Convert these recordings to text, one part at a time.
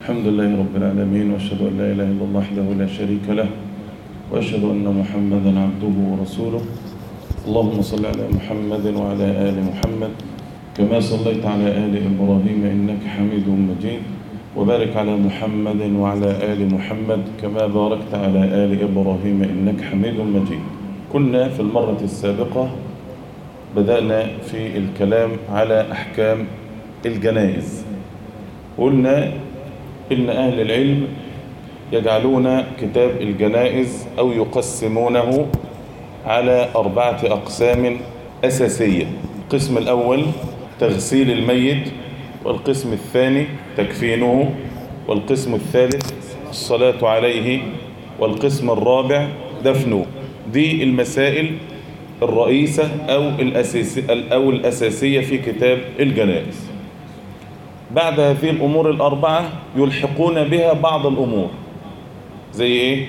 الحمد لله رب العالمين وأشهد أن لا إله إلا الله وحده لا شريك له وأشهد أن محمدا عبده ورسوله اللهم صل على محمد وعلى آل محمد كما صليت على آل إبراهيم إنك حميد مجيد وبارك على محمد وعلى آل محمد كما باركت على آل إبراهيم إنك حميد مجيد كنا في المرة السابقة بدأنا في الكلام على أحكام الجنائز قلنا إن أهل العلم يجعلون كتاب الجنائز أو يقسمونه على أربعة أقسام أساسية القسم الأول تغسيل الميت والقسم الثاني تكفينه والقسم الثالث الصلاة عليه والقسم الرابع دفنه دي المسائل الرئيسة أو الأساسية, أو الأساسية في كتاب الجنائز بعد هذه الأمور الأربعة يلحقون بها بعض الأمور زي إيه؟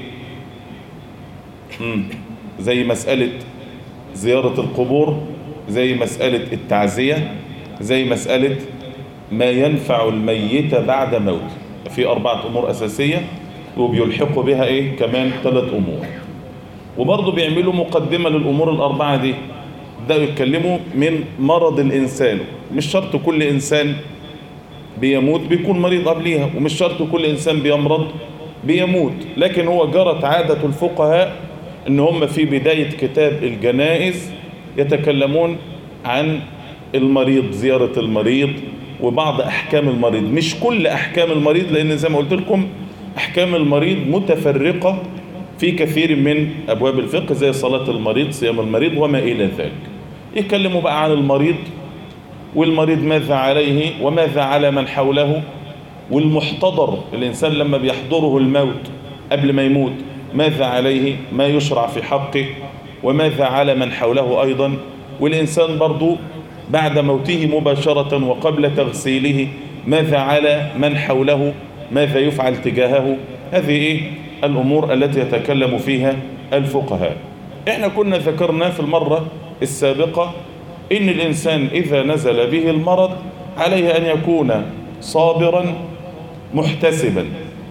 مم. زي مسألة زيارة القبور زي مسألة التعزية زي مسألة ما ينفع الميت بعد موته في أربعة أمور أساسية وبيلحقوا بها إيه كمان ثلاث أمور وبرضه بيعملوا مقدمة للأمور الأربعة دي ده يتكلموا من مرض الإنسان مش شرط كل إنسان بيموت بيكون مريض قبليها ومش شرط كل إنسان بيمرض بيموت لكن هو جرت عادة الفقهاء ان هم في بداية كتاب الجنائز يتكلمون عن المريض زيارة المريض وبعض أحكام المريض مش كل أحكام المريض لأن زي ما قلت لكم أحكام المريض متفرقة في كثير من أبواب الفقه زي صلاة المريض صيام المريض وما إلى ذلك يتكلموا بقى عن المريض والمريض ماذا عليه وماذا على من حوله والمحتضر الإنسان لما بيحضره الموت قبل ما يموت ماذا عليه ما يشرع في حقه وماذا على من حوله أيضا والإنسان برضو بعد موته مباشرة وقبل تغسيله ماذا على من حوله ماذا يفعل تجاهه هذه إيه الأمور التي يتكلم فيها الفقهاء إحنا كنا ذكرنا في المرة السابقة إن الإنسان إذا نزل به المرض عليه أن يكون صابرا محتسبا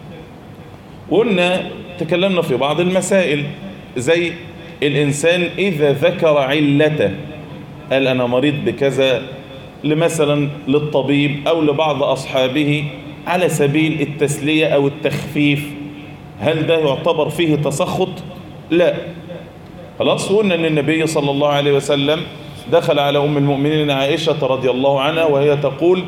وقلنا تكلمنا في بعض المسائل زي الإنسان إذا ذكر علته قال أنا مريض بكذا لمثلا للطبيب أو لبعض أصحابه على سبيل التسلية أو التخفيف هل ده يعتبر فيه تسخط؟ لا خلاص قلنا أن النبي صلى الله عليه وسلم دخل على أم المؤمنين عائشة رضي الله عنها وهي تقول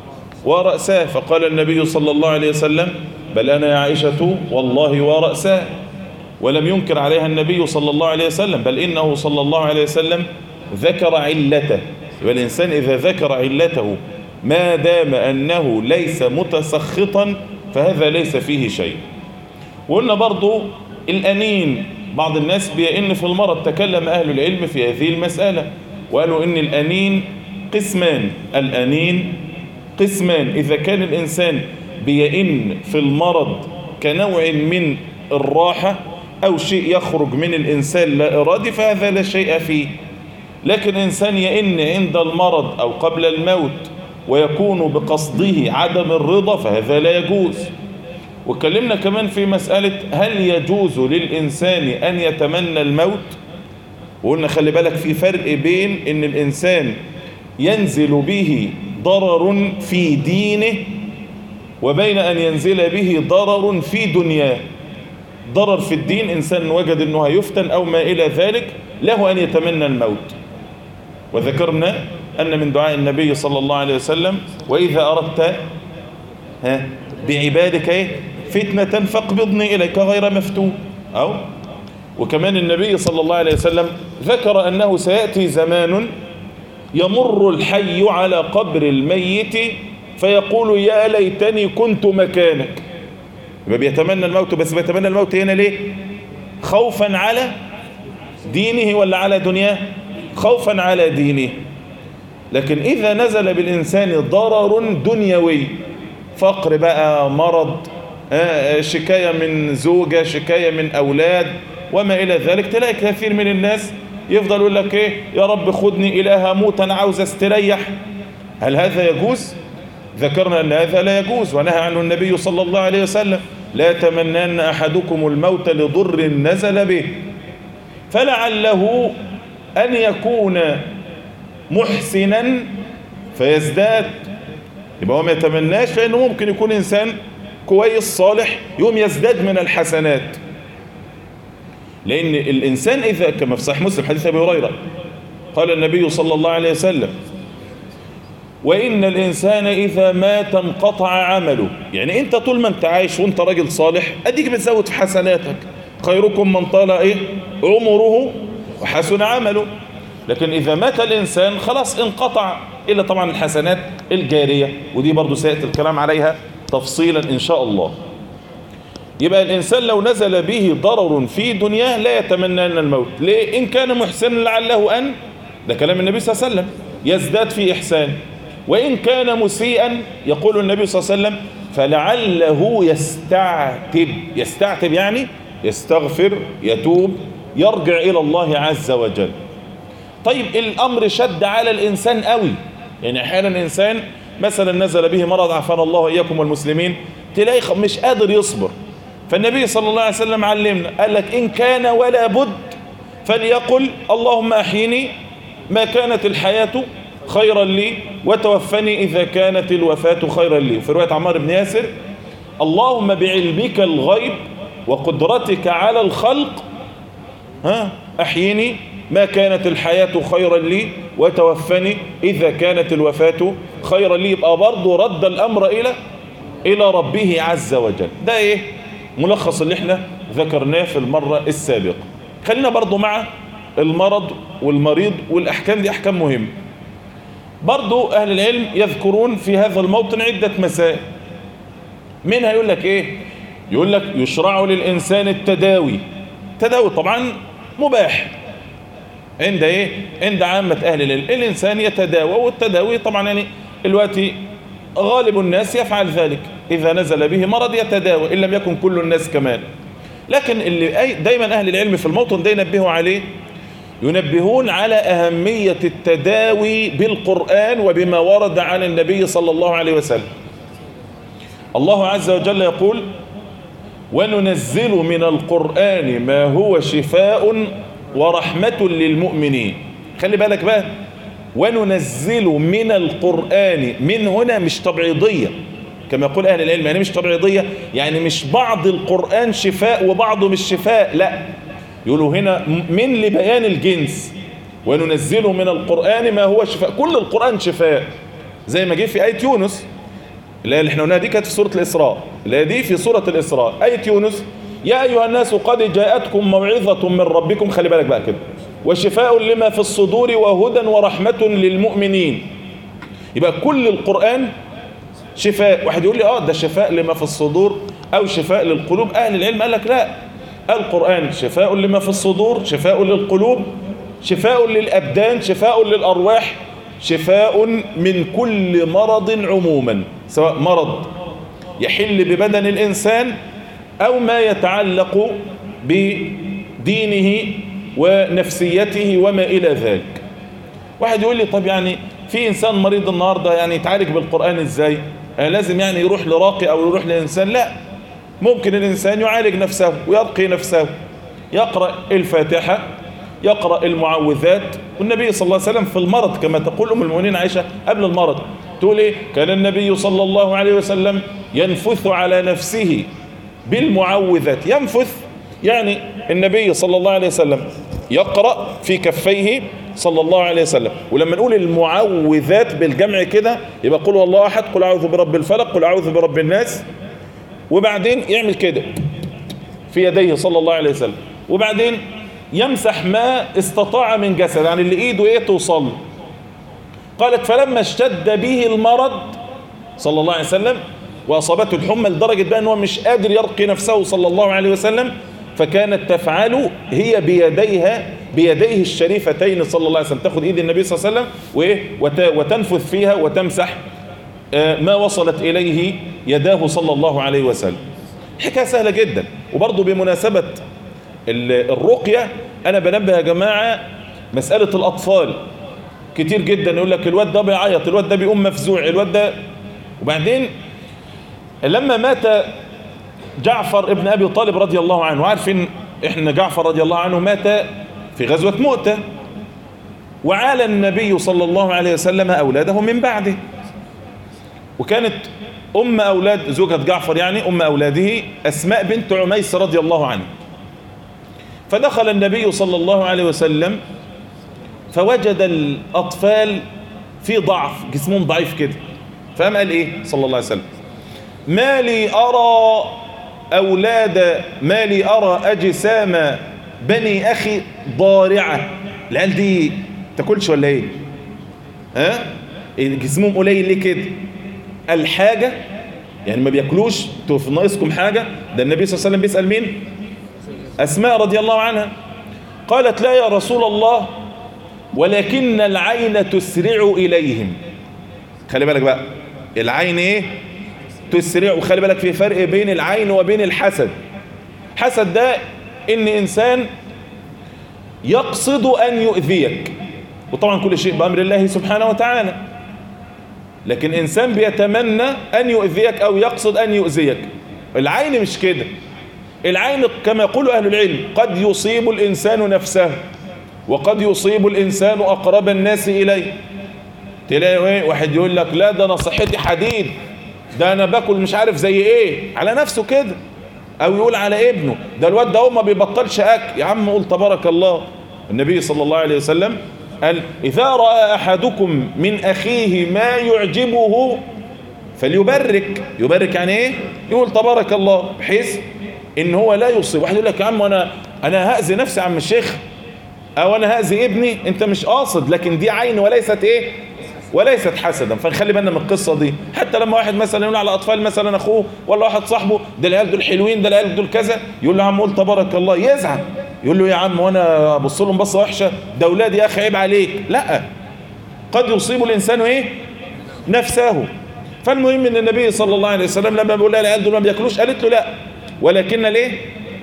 ورأساه فقال النبي صلى الله عليه وسلم بل أنا يا عائشة والله ورأساه ولم ينكر عليها النبي صلى الله عليه وسلم بل إنه صلى الله عليه وسلم ذكر علته والإنسان إذا ذكر علته ما دام أنه ليس متسخطا فهذا ليس فيه شيء وقلنا برضو الأنين بعض الناس بيئن في المرض تكلم أهل العلم في هذه المسألة وقالوا إن الأنين قسمان الأنين قسمان إذا كان الإنسان بيئن في المرض كنوع من الراحة أو شيء يخرج من الإنسان لا إرادي فهذا لا شيء فيه لكن إنسان يئن عند المرض أو قبل الموت ويكون بقصده عدم الرضا فهذا لا يجوز وكلمنا كمان في مسألة هل يجوز للإنسان أن يتمنى الموت وقلنا خلي بالك في فرق بين ان الانسان ينزل به ضرر في دينه وبين ان ينزل به ضرر في دنياه ضرر في الدين انسان وجد انه هيفتن او ما الى ذلك له ان يتمنى الموت وذكرنا ان من دعاء النبي صلى الله عليه وسلم واذا اردت ها بعبادك ايه فتنة فاقبضني اليك غير مفتون او وكمان النبي صلى الله عليه وسلم ذكر أنه سيأتي زمان يمر الحي على قبر الميت فيقول يا ليتني كنت مكانك يبقى بيتمنى الموت بس بيتمنى الموت هنا ليه خوفا على دينه ولا على دنياه خوفا على دينه لكن إذا نزل بالإنسان ضرر دنيوي فقر بقى مرض شكاية من زوجة شكاية من أولاد وما إلى ذلك تلاقي كثير من الناس يفضل يقول لك إيه يا رب خدني إلى هموت أنا عاوز استريح هل هذا يجوز ذكرنا أن هذا لا يجوز ونهى عنه النبي صلى الله عليه وسلم لا تمنن أحدكم الموت لضر نزل به فلعله أن يكون محسنا فيزداد يبقى هو ما يتمناش لأنه ممكن يكون إنسان كويس صالح يوم يزداد من الحسنات لأن الإنسان إذا كما في صحيح مسلم حديث أبي هريرة قال النبي صلى الله عليه وسلم وإن الإنسان إذا مات انقطع عمله يعني أنت طول ما أنت عايش وأنت راجل صالح أديك بتزود في حسناتك خيركم من طال إيه عمره وحسن عمله لكن إذا مات الإنسان خلاص انقطع إلا طبعا الحسنات الجارية ودي برضو سيأتي الكلام عليها تفصيلا إن شاء الله يبقى الإنسان لو نزل به ضرر في دنياه لا يتمنى أن الموت ليه؟ إن كان محسنا لعله أن ده كلام النبي صلى الله عليه وسلم يزداد في إحسان وإن كان مسيئا يقول النبي صلى الله عليه وسلم فلعله يستعتب يستعتب يعني يستغفر يتوب يرجع إلى الله عز وجل طيب الأمر شد على الإنسان قوي يعني أحيانا إنسان مثلا نزل به مرض عافانا الله إياكم والمسلمين تلاقي مش قادر يصبر فالنبي صلى الله عليه وسلم علمنا قال لك إن كان ولا بد فليقل اللهم أحيني ما كانت الحياة خيرا لي وتوفني إذا كانت الوفاة خيرا لي في رواية عمار بن ياسر اللهم بعلمك الغيب وقدرتك على الخلق ها أحيني ما كانت الحياة خيرا لي وتوفني إذا كانت الوفاة خيرا لي يبقى برضه رد الأمر إلى إلى ربه عز وجل ده إيه ملخص اللي احنا ذكرناه في المرة السابقة خلينا برضه مع المرض والمريض والأحكام دي أحكام مهمة برضو أهل العلم يذكرون في هذا الموطن عدة مسائل منها يقول لك إيه يقول لك يشرع للإنسان التداوي تداوي طبعا مباح عند إيه عند عامة أهل العلم الإنسان يتداوى والتداوي طبعا يعني دلوقتي غالب الناس يفعل ذلك إذا نزل به مرض يتداوى إن لم يكن كل الناس كمان لكن اللي دايما أهل العلم في الموطن ده ينبهوا عليه ينبهون على أهمية التداوي بالقرآن وبما ورد عن النبي صلى الله عليه وسلم الله عز وجل يقول وننزل من القرآن ما هو شفاء ورحمة للمؤمنين خلي بالك بقى وننزل من القرآن من هنا مش تبعيضية كما يقول أهل العلم يعني مش تبعيضية يعني مش بعض القرآن شفاء وبعضه مش شفاء لا يقولوا هنا من لبيان الجنس وننزل من القرآن ما هو شفاء كل القرآن شفاء زي ما جه في آية يونس اللي احنا قلناها دي كانت في سورة الإسراء اللي دي في سورة الإسراء آية يونس يا أيها الناس قد جاءتكم موعظة من ربكم خلي بالك بقى كده وشفاء لما في الصدور وهدى ورحمة للمؤمنين يبقى كل القرآن شفاء واحد يقول لي اه ده شفاء لما في الصدور او شفاء للقلوب اهل العلم قال لك لا القرآن شفاء لما في الصدور شفاء للقلوب شفاء للأبدان شفاء للأرواح شفاء من كل مرض عموما سواء مرض يحل ببدن الإنسان أو ما يتعلق بدينه ونفسيته وما إلى ذلك واحد يقول لي طب يعني في إنسان مريض النهاردة يعني يتعالج بالقرآن إزاي يعني لازم يعني يروح لراقي أو يروح لإنسان لا ممكن الإنسان يعالج نفسه ويرقي نفسه يقرأ الفاتحة يقرأ المعوذات والنبي صلى الله عليه وسلم في المرض كما تقول أم المؤمنين عائشة قبل المرض تقول إيه كان النبي صلى الله عليه وسلم ينفث على نفسه بالمعوذات ينفث يعني النبي صلى الله عليه وسلم يقرأ في كفيه صلى الله عليه وسلم ولما نقول المعوذات بالجمع كده يبقى قل والله أحد قل أعوذ برب الفلق قل أعوذ برب الناس وبعدين يعمل كده في يديه صلى الله عليه وسلم وبعدين يمسح ما استطاع من جسد يعني اللي ايده ايه توصل قالت فلما اشتد به المرض صلى الله عليه وسلم واصابته الحمى لدرجه بقى ان هو مش قادر يرقي نفسه صلى الله عليه وسلم فكانت تفعل هي بيديها بيديه الشريفتين صلى الله عليه وسلم تاخذ ايد النبي صلى الله عليه وسلم وايه وتنفث فيها وتمسح ما وصلت إليه يداه صلى الله عليه وسلم حكاية سهلة جدا وبرضه بمناسبة الرقية أنا بنبه يا جماعة مسألة الأطفال كتير جدا يقول لك الواد ده بيعيط الواد ده بيقوم مفزوع الواد ده وبعدين لما مات جعفر ابن أبي طالب رضي الله عنه عارفين إحنا جعفر رضي الله عنه مات في غزوة مؤتة وعال النبي صلى الله عليه وسلم أولاده من بعده وكانت أم أولاد زوجة جعفر يعني أم أولاده أسماء بنت عميس رضي الله عنه فدخل النبي صلى الله عليه وسلم فوجد الأطفال في ضعف جسمهم ضعيف كده فقام قال إيه صلى الله عليه وسلم ما لي أرى أولاد ما لي أرى أجسام بني أخي ضارعة العيال دي تاكلش ولا إيه ها جسمهم قليل ليه كده الحاجة يعني ما بياكلوش انتوا في ناقصكم حاجة ده النبي صلى الله عليه وسلم بيسأل مين أسماء رضي الله عنها قالت لا يا رسول الله ولكن العين تسرع إليهم خلي بالك بقى العين ايه تسرع وخلي بالك في فرق بين العين وبين الحسد حسد ده ان انسان يقصد ان يؤذيك وطبعا كل شيء بأمر الله سبحانه وتعالى لكن انسان بيتمنى ان يؤذيك او يقصد ان يؤذيك العين مش كده العين كما يقول اهل العلم قد يصيب الانسان نفسه وقد يصيب الانسان اقرب الناس اليه تلاقي ايه واحد يقول لك لا ده انا صحتي حديد ده انا باكل مش عارف زي ايه على نفسه كده او يقول على ابنه ده الواد ده هو ما بيبطلش اكل يا عم قول تبارك الله النبي صلى الله عليه وسلم قال إذا رأى أحدكم من أخيه ما يعجبه فليبرك يبرك يعني إيه يقول تبارك الله بحيث إن هو لا يصيب واحد يقول لك يا عم أنا أنا هأذي نفسي يا عم الشيخ أو أنا هأذي ابني أنت مش قاصد لكن دي عين وليست إيه وليست حسدا فنخلي بالنا من القصة دي حتى لما واحد مثلا يقول على أطفال مثلا أخوه ولا واحد صاحبه ده العيال دول حلوين ده العيال دول كذا يقول له يا عم قول تبارك الله يزعل يقول له يا عم وانا ابص لهم بصه وحشه ده اولادي يا اخي عيب عليك لا قد يصيب الانسان ايه نفسه فالمهم ان النبي صلى الله عليه وسلم لما بيقول لها العيال دول ما بياكلوش قالت له لا ولكن ليه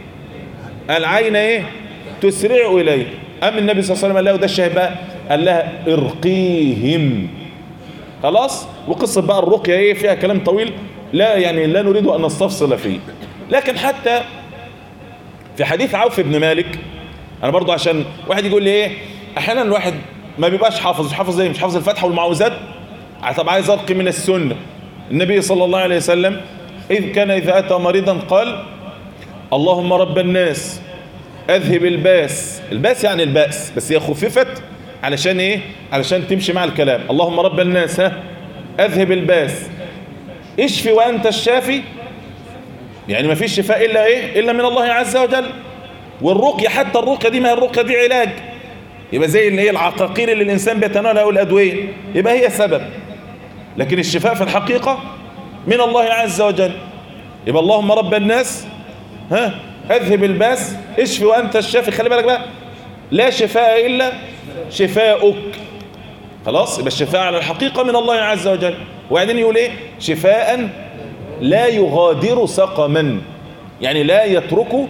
العين ايه تسرع اليه ام النبي صلى الله عليه وسلم قال له ده الشاهد بقى قال لها ارقيهم خلاص وقصه بقى الرقيه ايه فيها كلام طويل لا يعني لا نريد ان نستفصل فيه لكن حتى في حديث عوف بن مالك انا برضو عشان واحد يقول لي ايه احيانا الواحد ما بيبقاش حافظ مش حافظ زي مش حافظ الفاتحه والمعوذات طب عايز ارقي من السنه النبي صلى الله عليه وسلم اذ كان اذا اتى مريضا قال اللهم رب الناس اذهب الباس الباس يعني الباس بس هي خففت علشان ايه علشان تمشي مع الكلام اللهم رب الناس ها اذهب الباس اشفي وانت الشافي يعني ما فيش شفاء إلا إيه إلا من الله عز وجل والرقية حتى الرقية دي ما هي الرقية دي علاج يبقى زي اللي هي العقاقير اللي الإنسان بيتناولها أو الأدوية يبقى هي سبب لكن الشفاء في الحقيقة من الله عز وجل يبقى اللهم رب الناس ها اذهب الباس اشفي وأنت الشافي خلي بالك بقى لا شفاء إلا شفاؤك خلاص يبقى الشفاء على الحقيقة من الله عز وجل وبعدين يقول ايه شفاء لا يغادر سقما يعني لا يترك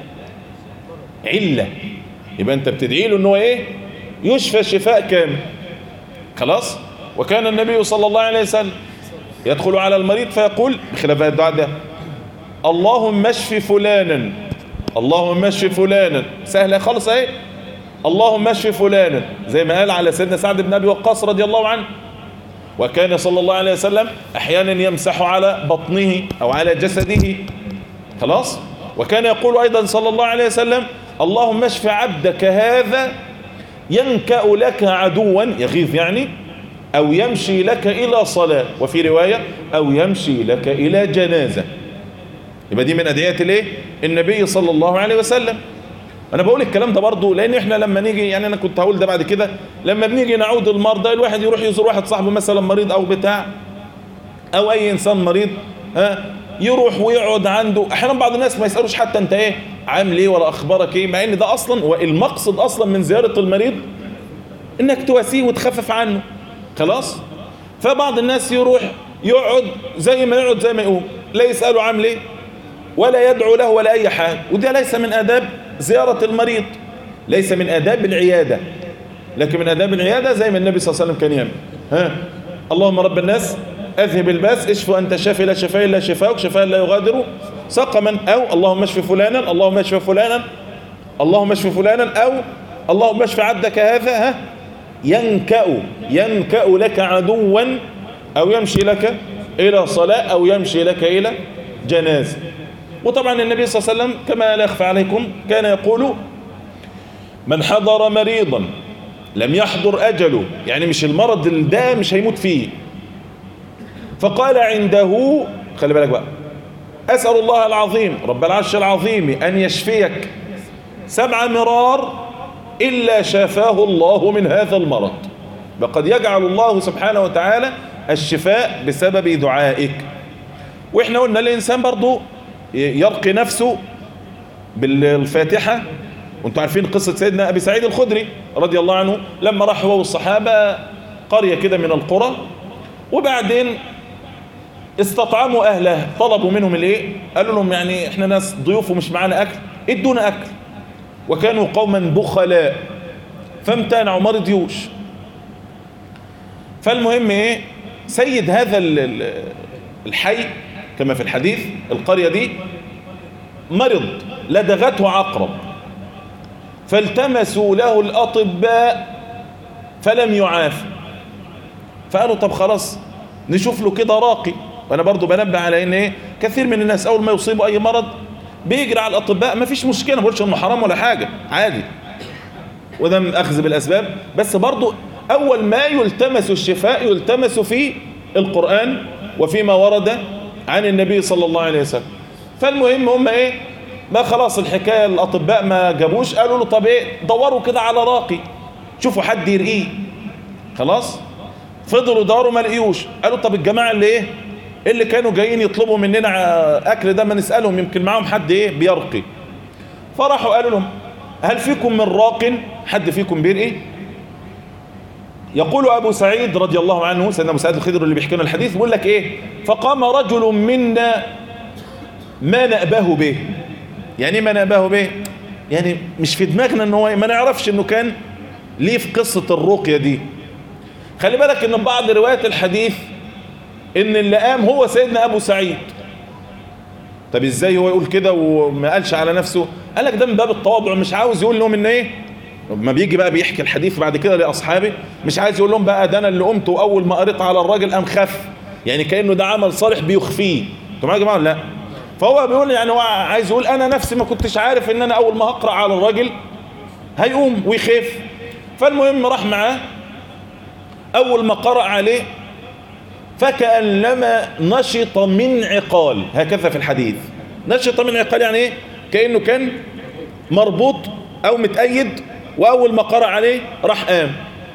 علة يبقى انت بتدعي له ان هو ايه يشفى شفاء كامل خلاص وكان النبي صلى الله عليه وسلم يدخل على المريض فيقول بخلاف الدعاء ده اللهم اشف فلانا اللهم اشف فلانا سهله خالص اهي اللهم اشف فلانا زي ما قال على سيدنا سعد بن ابي وقاص رضي الله عنه وكان صلى الله عليه وسلم احيانا يمسح على بطنه او على جسده خلاص وكان يقول ايضا صلى الله عليه وسلم اللهم اشف عبدك هذا ينكأ لك عدوا يغيظ يعني او يمشي لك الى صلاة وفي رواية او يمشي لك الى جنازة يبقى دي من ادعية الايه النبي صلى الله عليه وسلم انا بقول الكلام ده برضه لان احنا لما نيجي يعني انا كنت هقول ده بعد كده لما بنيجي نعود المرضى الواحد يروح يزور واحد صاحبه مثلا مريض او بتاع او اي انسان مريض ها يروح ويقعد عنده احيانا بعض الناس ما يسالوش حتى انت ايه عامل ايه ولا اخبارك ايه مع ان ده اصلا والمقصد اصلا من زياره المريض انك تواسيه وتخفف عنه خلاص فبعض الناس يروح يقعد زي ما يقعد زي ما يقوم لا يساله عامل ايه ولا يدعو له ولا اي حاجه وده ليس من اداب زيارة المريض ليس من آداب العيادة لكن من آداب العيادة زي ما النبي صلى الله عليه وسلم كان يعمل ها اللهم رب الناس اذهب الباس اشفوا انت شافي لا شفاء الا شفاؤك شفاء لا يغادر سقما او اللهم اشف فلانا اللهم اشف فلانا اللهم اشف فلانا او اللهم اشف عبدك هذا ها ينكأ ينكأ لك عدوا او يمشي لك الى صلاة او يمشي لك الى جنازة وطبعا النبي صلى الله عليه وسلم كما لا يخفى عليكم كان يقول من حضر مريضا لم يحضر أجله يعني مش المرض ده مش هيموت فيه فقال عنده خلي بالك بقى أسأل الله العظيم رب العرش العظيم أن يشفيك سبع مرار إلا شافاه الله من هذا المرض وقد يجعل الله سبحانه وتعالى الشفاء بسبب دعائك وإحنا قلنا الإنسان برضو يرقي نفسه بالفاتحة وانتم عارفين قصة سيدنا أبي سعيد الخدري رضي الله عنه لما راح هو والصحابة قرية كده من القرى وبعدين استطعموا أهله طلبوا منهم الايه قالوا لهم يعني احنا ناس ضيوف ومش معانا أكل ادونا أكل وكانوا قوما بخلاء فامتنعوا ما رضيوش فالمهم ايه سيد هذا الحي كما في الحديث القرية دي مرض لدغته عقرب فالتمسوا له الأطباء فلم يعاف فقالوا طب خلاص نشوف له كده راقي وانا برضو بنبه على ان ايه كثير من الناس اول ما يصيبوا اي مرض بيجري على الاطباء ما فيش مشكله ما بقولش انه حرام ولا حاجه عادي وده اخذ بالاسباب بس برضو اول ما يلتمس الشفاء يلتمس في القران وفيما ورد عن النبي صلى الله عليه وسلم فالمهم هم ايه ما خلاص الحكاية الأطباء ما جابوش قالوا له طب ايه دوروا كده على راقي شوفوا حد يرقيه خلاص فضلوا دوروا ما لقيوش قالوا طب الجماعة اللي ايه اللي كانوا جايين يطلبوا مننا أكل ده ما نسألهم يمكن معاهم حد ايه بيرقي فراحوا قالوا لهم هل فيكم من راق حد فيكم بيرقي يقول أبو سعيد رضي الله عنه سيدنا أبو سعيد الخضر اللي بيحكي لنا الحديث بيقول لك إيه فقام رجل منا ما نأبه به يعني ايه ما نأبه به يعني مش في دماغنا ان هو ما نعرفش انه كان ليه في قصة الرقية دي خلي بالك ان بعض روايات الحديث ان اللي قام هو سيدنا ابو سعيد طب ازاي هو يقول كده وما قالش على نفسه قال لك ده من باب التواضع مش عاوز يقول لهم ان ايه ما بيجي بقى بيحكي الحديث بعد كده لاصحابه مش عايز يقول لهم بقى ده انا اللي قمت واول ما قريت على الراجل قام خف يعني كانه ده عمل صالح بيخفيه انتوا معايا يا جماعه لا فهو بيقول يعني هو عايز يقول انا نفسي ما كنتش عارف ان انا اول ما هقرا على الراجل هيقوم ويخف فالمهم راح معاه اول ما قرأ عليه فكأنما نشط من عقال هكذا في الحديث نشط من عقال يعني ايه كأنه كان مربوط او متأيد واول ما قرأ عليه راح قام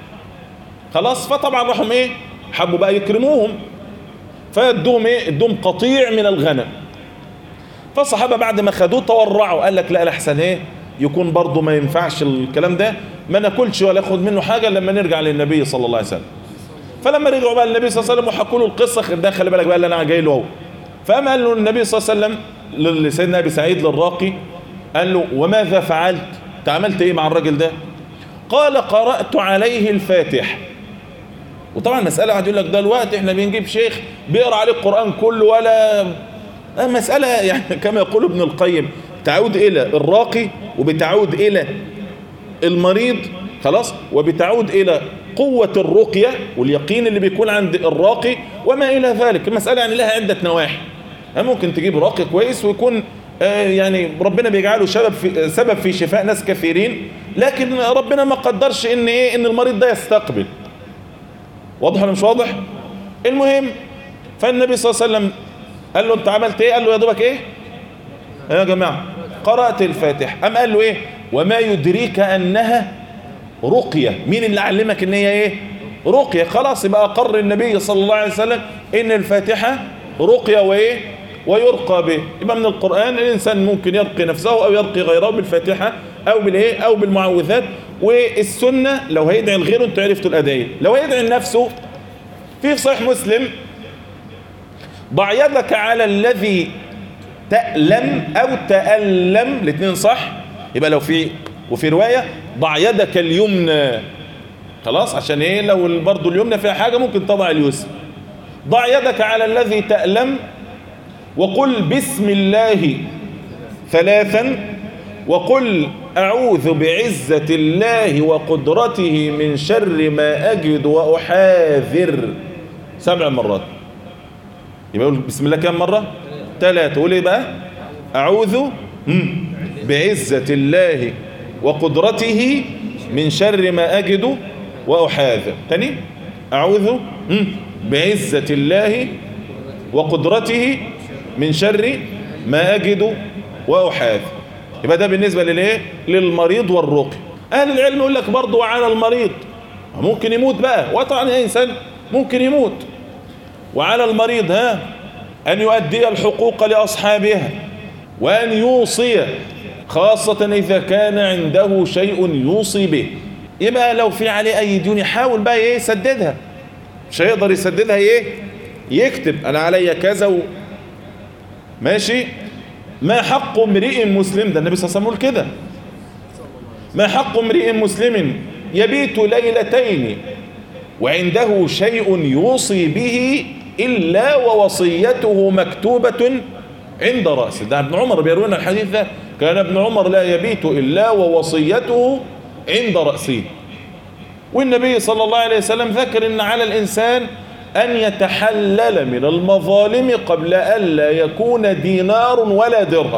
خلاص فطبعا راحوا ايه حبوا بقى يكرموهم فادوهم ايه ادوهم قطيع من الغنم فالصحابة بعد ما خدوه تورعوا قال لك لا الاحسن ايه يكون برضه ما ينفعش الكلام ده ما ناكلش ولا ياخد منه حاجة لما نرجع للنبي صلى الله عليه وسلم فلما رجعوا بقى للنبي صلى الله عليه وسلم وحكوا له القصة ده خلي بالك بقى اللي انا جاي له اهو فقام قال له النبي صلى الله عليه وسلم لسيدنا ابي سعيد للراقي قال له وماذا فعلت انت عملت ايه مع الراجل ده قال قرأت عليه الفاتح وطبعا مسألة قاعد يقول لك ده الوقت احنا بنجيب شيخ بيقرا عليه القرآن كله ولا مسألة يعني كما يقول ابن القيم تعود إلى الراقي وبتعود إلى المريض خلاص وبتعود إلى قوة الرقية واليقين اللي بيكون عند الراقي وما إلى ذلك المسألة يعني لها عدة نواحي ممكن تجيب راقي كويس ويكون آه يعني ربنا بيجعله سبب في سبب في شفاء ناس كثيرين لكن ربنا ما قدرش ان ايه ان المريض ده يستقبل واضح ولا مش واضح المهم فالنبي صلى الله عليه وسلم قال له انت عملت ايه قال له يا دوبك ايه يا جماعه قرات الفاتح ام قال له ايه وما يدريك انها رقيه مين اللي علمك ان هي ايه رقيه خلاص يبقى اقر النبي صلى الله عليه وسلم ان الفاتحه رقيه وايه ويرقى به يبقى من القرآن الإنسان ممكن يرقي نفسه أو يرقي غيره بالفاتحة أو بالإيه أو بالمعوذات والسنة لو هيدعي لغيره أنتوا عرفتوا الأدعية لو هيدعي لنفسه في صحيح مسلم ضع يدك على الذي تألم أو تألم الاثنين صح يبقى لو في وفي رواية ضع يدك اليمنى خلاص عشان ايه لو برضه اليمنى فيها حاجة ممكن تضع اليسرى ضع يدك على الذي تألم وقل بسم الله ثلاثا وقل أعوذ بعزة الله وقدرته من شر ما أجد وأحاذر سبع مرات يبقى يقول بسم الله كم مرة ثلاثة قول ايه بقى أعوذ بعزة الله وقدرته من شر ما أجد وأحاذر تاني أعوذ بعزة الله وقدرته من شر ما أجد وأحاذر يبقى ده بالنسبة للايه للمريض والرقي أهل العلم يقول لك برضو على المريض ممكن يموت بقى وطبعا إنسان ممكن يموت وعلى المريض ها أن يؤدي الحقوق لأصحابها وأن يوصي خاصة إذا كان عنده شيء يوصي به يبقى لو في عليه أي ديون يحاول بقى إيه يسددها مش هيقدر يسددها إيه يكتب أنا عليا كذا و... ماشي ما حق امرئ مسلم ده النبي صلى الله عليه وسلم كده ما حق امرئ مسلم يبيت ليلتين وعنده شيء يوصي به إلا ووصيته مكتوبة عند رأسه ده ابن عمر بيروينا الحديث ده كان ابن عمر لا يبيت إلا ووصيته عند رأسه والنبي صلى الله عليه وسلم ذكر ان على الإنسان أن يتحلل من المظالم قبل أن لا يكون دينار ولا درهم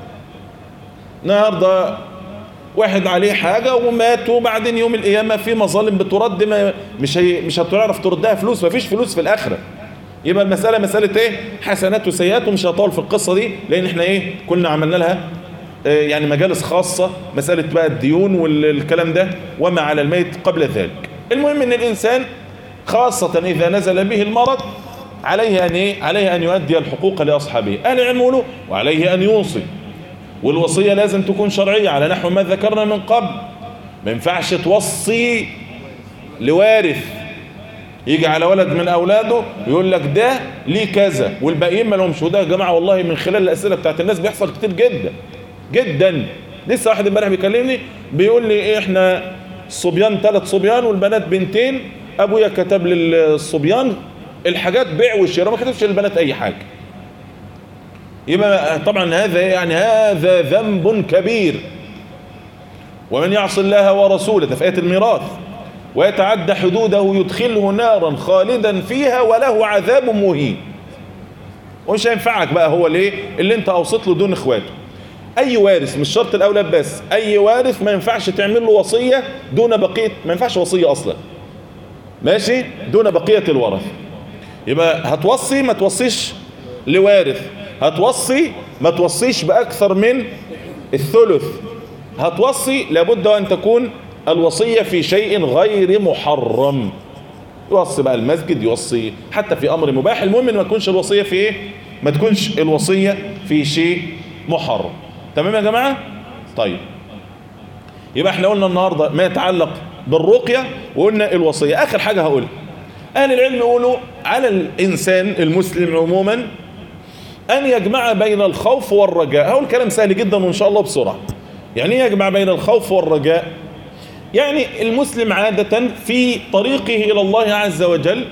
النهارده واحد عليه حاجة ومات وبعدين يوم القيامة في مظالم بترد ما مش هي مش هتعرف تردها فلوس مفيش فلوس في الآخرة يبقى المسألة مسألة ايه حسنات وسيئات ومش هطول في القصة دي لأن احنا ايه كنا عملنا لها اه يعني مجالس خاصة مسألة بقى الديون والكلام ده وما على الميت قبل ذلك المهم ان الإنسان خاصة إذا نزل به المرض عليه أن إيه؟ عليه أن يؤدي الحقوق لأصحابه أهل العلم يقولوا وعليه أن يوصي والوصية لازم تكون شرعية على نحو ما ذكرنا من قبل ما ينفعش توصي لوارث يجي على ولد من أولاده يقول لك ده ليه كذا والباقيين ما لهمش وده يا جماعة والله من خلال الأسئلة بتاعت الناس بيحصل كتير جدا جدا لسه واحد امبارح بيكلمني بيقول لي إيه احنا الصبيان ثلاث صبيان والبنات بنتين ابويا كتب للصبيان الحاجات بيع وشراء ما كتبش للبنات اي حاجه يبقى طبعا هذا يعني هذا ذنب كبير ومن يعص الله ورسوله ده في ايه الميراث ويتعدى حدوده يدخله نارا خالدا فيها وله عذاب مهين ومش هينفعك بقى هو ليه اللي انت اوصيت له دون اخواته اي وارث مش شرط الاولاد بس اي وارث ما ينفعش تعمل له وصيه دون بقيه ما ينفعش وصيه اصلا ماشي دون بقية الورث يبقى هتوصي ما توصيش لوارث هتوصي ما توصيش بأكثر من الثلث هتوصي لابد أن تكون الوصية في شيء غير محرم يوصي بقى المسجد يوصي حتى في أمر مباح المهم ان ما تكونش الوصية في ايه ما تكونش الوصية في شيء محرم تمام يا جماعة طيب يبقى احنا قلنا النهاردة ما يتعلق بالرقية وقلنا الوصية آخر حاجة هقولها أهل العلم يقولوا على الإنسان المسلم عموما أن يجمع بين الخوف والرجاء هقول كلام سهل جدا وإن شاء الله بسرعة يعني يجمع بين الخوف والرجاء يعني المسلم عادة في طريقه إلى الله عز وجل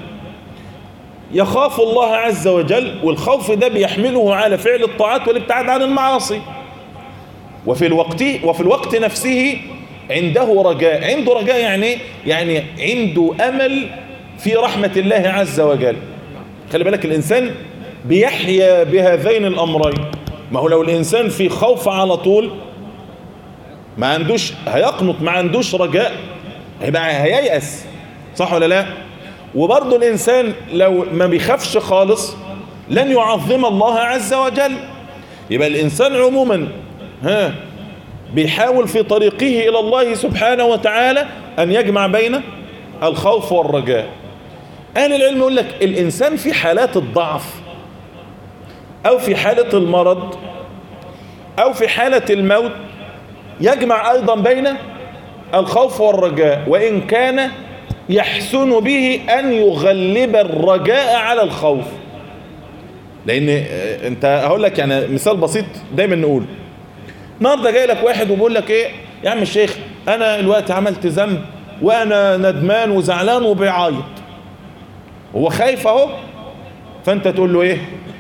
يخاف الله عز وجل والخوف ده بيحمله على فعل الطاعات والابتعاد عن المعاصي وفي الوقت وفي الوقت نفسه عنده رجاء عنده رجاء يعني يعني عنده أمل في رحمة الله عز وجل خلي بالك الإنسان بيحيا بهذين الأمرين ما هو لو الإنسان في خوف على طول ما عندوش هيقنط ما عندوش رجاء هيبقى هييأس صح ولا لا وبرضه الإنسان لو ما بيخافش خالص لن يعظم الله عز وجل يبقى الإنسان عموما ها بيحاول في طريقه إلى الله سبحانه وتعالى أن يجمع بين الخوف والرجاء أهل العلم يقول لك الإنسان في حالات الضعف أو في حالة المرض أو في حالة الموت يجمع أيضا بين الخوف والرجاء وإن كان يحسن به أن يغلب الرجاء على الخوف لأن أنت هقول لك يعني مثال بسيط دايما نقول النهارده جاي لك واحد وبيقول لك ايه يا عم الشيخ انا الوقت عملت ذنب وانا ندمان وزعلان وبيعيط هو خايف اهو فانت تقول له ايه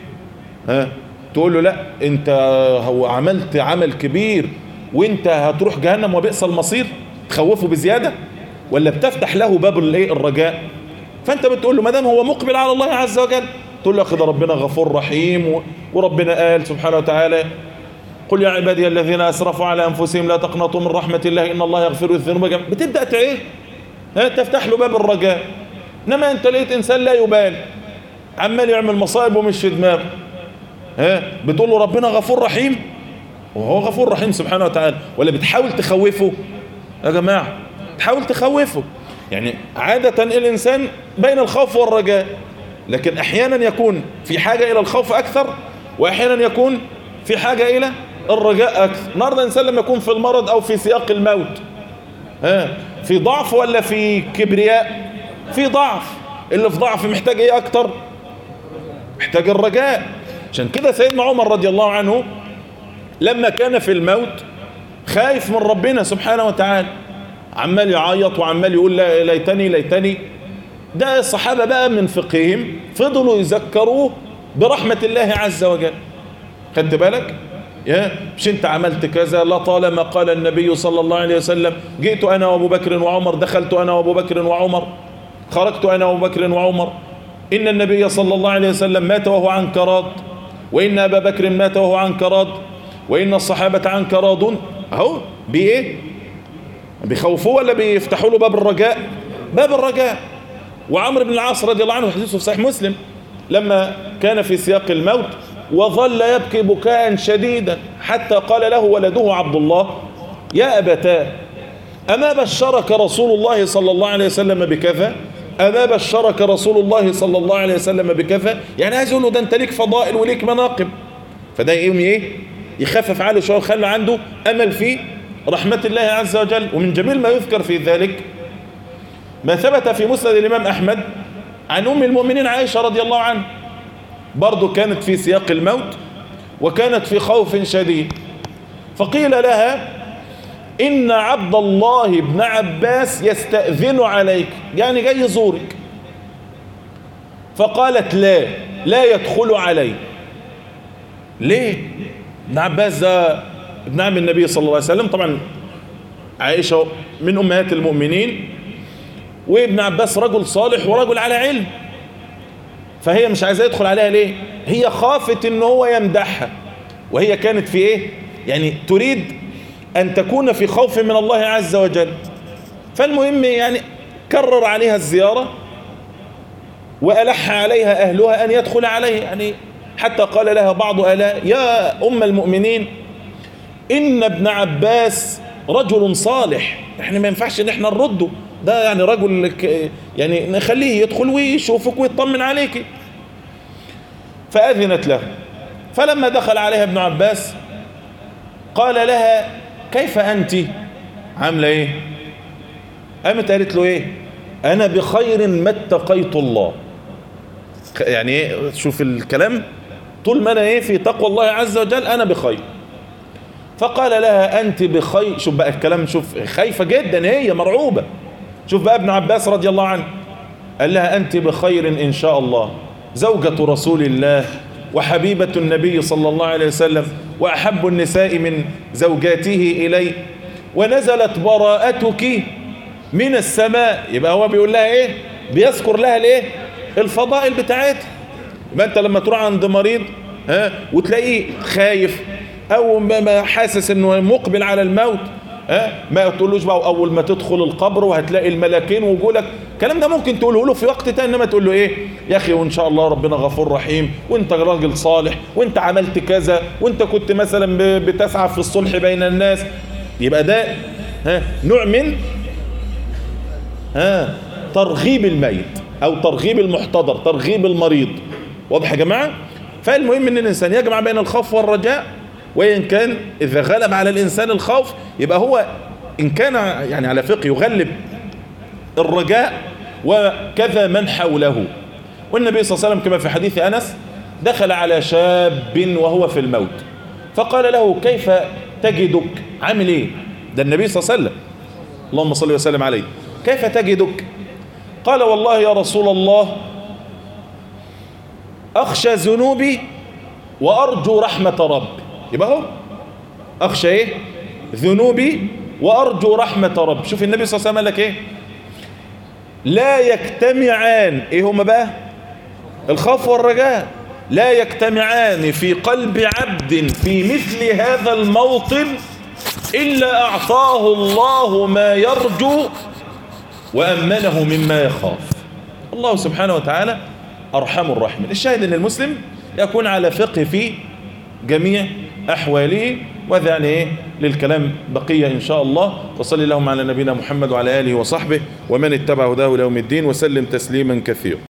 ها تقول له لا انت هو عملت عمل كبير وانت هتروح جهنم وبئس المصير تخوفه بزيادة ولا بتفتح له باب الايه الرجاء فانت بتقول له ما دام هو مقبل على الله عز وجل تقول له اخي ربنا غفور رحيم وربنا قال سبحانه وتعالى قل يا عبادي الذين اسرفوا على انفسهم لا تقنطوا من رحمه الله ان الله يغفر الذنوب جميعا بتبدا تعيه ها تفتح له باب الرجاء انما انت لقيت انسان لا يبال عمال يعمل مصائب ومش في دماغه ها بتقول له ربنا غفور رحيم وهو غفور رحيم سبحانه وتعالى ولا بتحاول تخوفه يا جماعه تحاول تخوفه يعني عادة الإنسان بين الخوف والرجاء لكن أحيانا يكون في حاجة إلى الخوف أكثر وأحيانا يكون في حاجة إلى الرجاء أكثر النهاردة الإنسان لما يكون في المرض أو في سياق الموت ها في ضعف ولا في كبرياء في ضعف اللي في ضعف محتاج إيه أكتر محتاج الرجاء عشان كده سيدنا عمر رضي الله عنه لما كان في الموت خايف من ربنا سبحانه وتعالى عمال يعيط وعمال يقول لا ليتني ليتني ده الصحابة بقى من فقههم فضلوا يذكروه برحمة الله عز وجل خدت بالك يا مش انت عملت كذا لطالما قال النبي صلى الله عليه وسلم جئت انا وابو بكر وعمر دخلت انا وابو بكر وعمر خرجت انا وابو بكر وعمر ان النبي صلى الله عليه وسلم مات وهو عن كراد وان ابا بكر مات وهو عن كراد وان الصحابة عن كراد اهو بايه بيخوفوه ولا بيفتحوا له باب الرجاء باب الرجاء وعمرو بن العاص رضي الله عنه حديثه في صحيح مسلم لما كان في سياق الموت وظل يبكي بكاء شديدا حتى قال له ولده عبد الله يا أبتاه أما بشرك رسول الله صلى الله عليه وسلم بكذا أما بشرك رسول الله صلى الله عليه وسلم بكذا يعني عايز يقول له ده أنت ليك فضائل وليك مناقب فده يقوم إيه يخفف عليه شوية ويخلي عنده أمل في رحمة الله عز وجل ومن جميل ما يذكر في ذلك ما ثبت في مسند الإمام أحمد عن أم المؤمنين عائشة رضي الله عنها برضو كانت في سياق الموت وكانت في خوف شديد فقيل لها إن عبد الله بن عباس يستأذن عليك يعني جاي يزورك فقالت لا لا يدخل علي ليه ابن عباس ده ابن عم النبي صلى الله عليه وسلم طبعا عائشة من أمهات المؤمنين وابن عباس رجل صالح ورجل على علم فهي مش عايزاه يدخل عليها ليه هي خافت ان هو يمدحها وهي كانت في ايه يعني تريد ان تكون في خوف من الله عز وجل فالمهم يعني كرر عليها الزيارة وألح عليها أهلها أن يدخل عليه يعني حتى قال لها بعض أهلها يا أم المؤمنين إن ابن عباس رجل صالح احنا ما ينفعش ان احنا نرده ده يعني رجل يعني نخليه يدخل ويشوفك ويطمن عليك فأذنت له فلما دخل عليها ابن عباس قال لها كيف أنت عاملة ايه قامت قالت له ايه انا بخير ما اتقيت الله يعني ايه شوف الكلام طول ما انا ايه في تقوى الله عز وجل انا بخير فقال لها انت بخير شوف بقى الكلام شوف خايفة جدا هي مرعوبة شوف بقى ابن عباس رضي الله عنه قال لها أنت بخير إن شاء الله زوجة رسول الله وحبيبة النبي صلى الله عليه وسلم وأحب النساء من زوجاته إلي ونزلت براءتك من السماء يبقى هو بيقول لها إيه بيذكر لها الإيه الفضائل بتاعتها يبقى أنت لما تروح عند مريض ها وتلاقيه خايف أو حاسس أنه مقبل على الموت ها ما تقولوش بقى اول ما تدخل القبر وهتلاقي الملاكين وجولك الكلام ده ممكن تقوله له في وقت تاني انما تقول له ايه يا اخي وان شاء الله ربنا غفور رحيم وانت راجل صالح وانت عملت كذا وانت كنت مثلا بتسعى في الصلح بين الناس يبقى ده ها نوع من ها ترغيب الميت او ترغيب المحتضر ترغيب المريض واضح يا جماعه فالمهم ان الانسان يجمع بين الخوف والرجاء وإن كان إذا غلب على الإنسان الخوف يبقى هو إن كان يعني على فقه يغلب الرجاء وكذا من حوله والنبي صلى الله عليه وسلم كما في حديث أنس دخل على شاب وهو في الموت فقال له كيف تجدك عامل ايه ده النبي صلى الله عليه وسلم اللهم صل وسلم عليه كيف تجدك قال والله يا رسول الله أخشى ذنوبي وأرجو رحمة ربي يبقى هو أخشى إيه ذنوبي وأرجو رحمة ربي شوف النبي صلى الله عليه وسلم قال لك إيه لا يجتمعان إيه هما بقى الخوف والرجاء لا يجتمعان في قلب عبد في مثل هذا الموطن إلا أعطاه الله ما يرجو وأمنه مما يخاف الله سبحانه وتعالى أرحم الراحمين الشاهد أن المسلم يكون على فقه في جميع أحواله وهذا يعني إيه للكلام بقية إن شاء الله وصلي اللهم على نبينا محمد وعلى آله وصحبه ومن اتبع هداه ليوم الدين وسلم تسليما كثيرا